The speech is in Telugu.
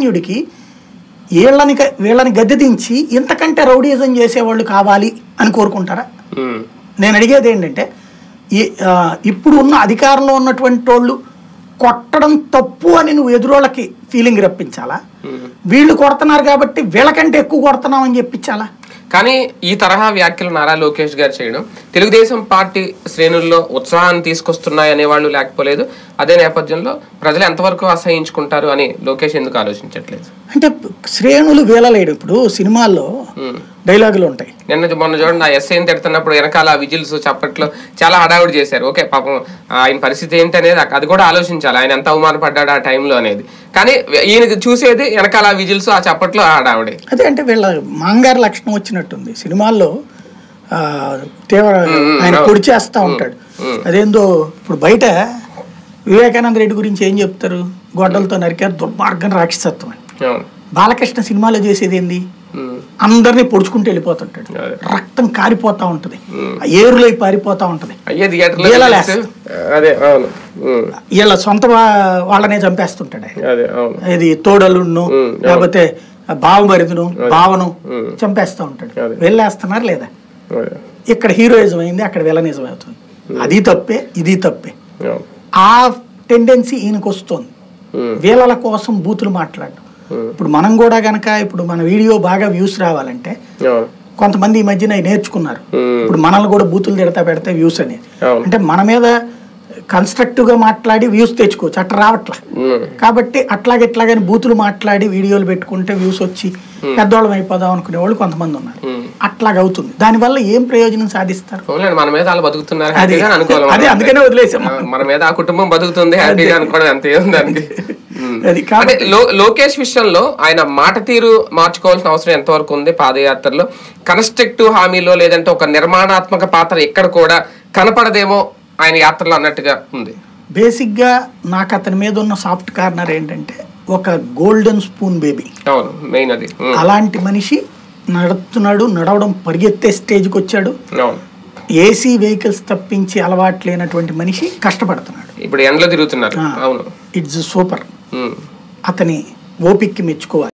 సామాన్యుడికి వీళ్ళని క- వీళ్ళని గద్దె దించి ఇంతకంటే రౌడీజం చేసేవాళ్ళు కావాలి అని కోరుకుంటారా ఉమ్, నేను అడిగేది ఏంటంటే ఈ ఆ, ఇప్పుడు ఉన్న అధికారంలో ఉన్నటువంటి వాళ్ళు కొట్టడం తప్పు అని నువ్వు ఎదురోళ్ళకి ఫీలింగ్ రప్పించాలా ఉమ్. వీళ్ళు కొడుతున్నారు కాబట్టి వీళ్ళకంటే ఎక్కువ కొడుతున్నాం అని చెప్పించాలా కానీ ఈ తరహా వ్యాఖ్యలు నారా లోకేష్ గారు చేయడం తెలుగుదేశం పార్టీ శ్రేణుల్లో ఉత్సాహాన్ని తీసుకొస్తున్నాయి అనేవాళ్ళు లేకపోలేదు అదే నేపథ్యంలో ప్రజలు ఎంతవరకు అసహించుకుంటారు అని లోకేష్ ఎందుకు ఆలోచించట్లేదు అంటే శ్రేణులు వీలలేడు ఇప్పుడు సినిమాల్లో ఉమ్. డైలాగులు ఉంటాయి నిన్న మొన్న చూడండి ఆ ఎస్ఐని తిడుతున్నప్పుడు వెనకాల విజిల్స్ చప్పట్లో చాలా హడావుడి చేశారు ఓకే పాపం ఆయన పరిస్థితి ఏంటి అనేది అది కూడా ఆలోచించాలి ఆయన ఎంత అవమానపడ్డాడు ఆ టైంలో అనేది కానీ ఈయనకి చూసేది వెనకాల విజిల్స్ ఆ చప్పట్లో ఆ హడావుడి అదే అంటే వీళ్ళ మాంగారు లక్షణం వచ్చినట్టుంది సినిమాల్లో ఆ, తీవ్ర ఆయన పొడి చేస్తూ ఉంటాడు అదేందో ఇప్పుడు బయట వివేకానంద రెడ్డి గురించి ఏం చెప్తారు గొడ్డలతో నరికారు దుర్మార్గం రాక్షసత్వం అని అవును బాలకృష్ణ సినిమాలో చేసేది ఏంది ఉమ్. అందరినీ పొడుచుకుంటూ వెళ్ళిపోతుంటాడు అదే. రక్తం కారిపోతా ఉంటది ఆ ఏరులో పారిపోతా ఉంటది అయ్యే థియేటర్లో వీళ్ళ చూస్తే- అదే అవును ఉమ్. వీళ్ళ సొంత వా- వాళ్ళనే చంపేస్తుంటాడు ఆయన అదే అవును ఇది తోడలును ఉమ్, లేకపోతే బావమరిదును భావను ఉమ్. చంపేస్తూ ఉంటాడు అదే. వెళ్ళేస్తున్నారు లేదా అదే ఇక్కడ హీరోయిజం అయింది అక్కడ విలనిజం అవుతుంది అది తప్పే ఇది తప్పే అవును ఆ టెండెన్సీ ఈయనకు వస్తుంది ఉమ్. వీళ్ళ కోసం బూతులు మాట్లాడడం ఇప్పుడు మనం కూడా గనక ఇప్పుడు మన వీడియో బాగా వ్యూస్ రావాలంటే అవును కొంతమంది ఈ మధ్యన అవి నేర్చుకున్నారు ఉమ్. ఇప్పుడు మనల్ని కూడా బూతులు తిడతా పెడితే వ్యూస్ అనేది అవును. అంటే మన మీద కన్స్ట్రక్టివ్ గా మాట్లాడి వ్యూస్ తెచ్చుకోవచ్చు అట్లా రావట్లా ఉమ్. కాబట్టి అట్లాగే ఇట్లాగని బూతులు మాట్లాడి వీడియోలు పెట్టుకుంటే వ్యూస్ వచ్చి పెద్దవాళ్ళం అయిపోదాం అనుకునే వాళ్ళు కొంతమంది ఉన్నారు ఉమ్. అట్లాగ అవుతుంది దానివల్ల ఏం ప్రయోజనం సాధిస్తారు అవునండి మన మీద వాళ్ళు బతుకుతున్నారు అది- హ్యాపీగా అనుకోవాలి అదే అందుకనే వదిలేసాం ఆ, మన మీద ఆ కుటుంబం బతుకుతుంది హ్యాపీగా అనుకోవడం అంతే ఉంది దానికి ఉమ్. అది అంటే కాబట్టి లో- లోకేష్ విషయంలో ఆయన మాట తీరు మార్చుకోవాల్సిన అవసరం ఎంతవరకు ఉంది పాదయాత్రలో కన్స్ట్రక్టివ్ హామీలో లేదంటే ఒక నిర్మాణాత్మక పాత్ర ఎక్కడ కూడా కనపడదేమో ఆయన యాత్రలో అన్నట్టుగా ఉంది బేసిక్ గా నాకు అతని మీద ఉన్న సాఫ్ట్ కార్నర్ ఏంటంటే ఒక గోల్డెన్ స్పూన్ బేబీ అవును మెయిన్ అది ఉమ్. అలాంటి మనిషి నడుస్తున్నాడు నడవడం పరిగెత్తే స్టేజ్కి వచ్చాడు అవును ఏసీ వెహికల్స్ తప్పించి అలవాటు లేనటువంటి మనిషి కష్టపడుతున్నాడు ఇప్పుడు ఎండలో తిరుగుతున్నారు ఆ. అవును ఇట్స్ సూపర్ ఉమ్. అతని ఓపిక్కి మెచ్చుకోవాలి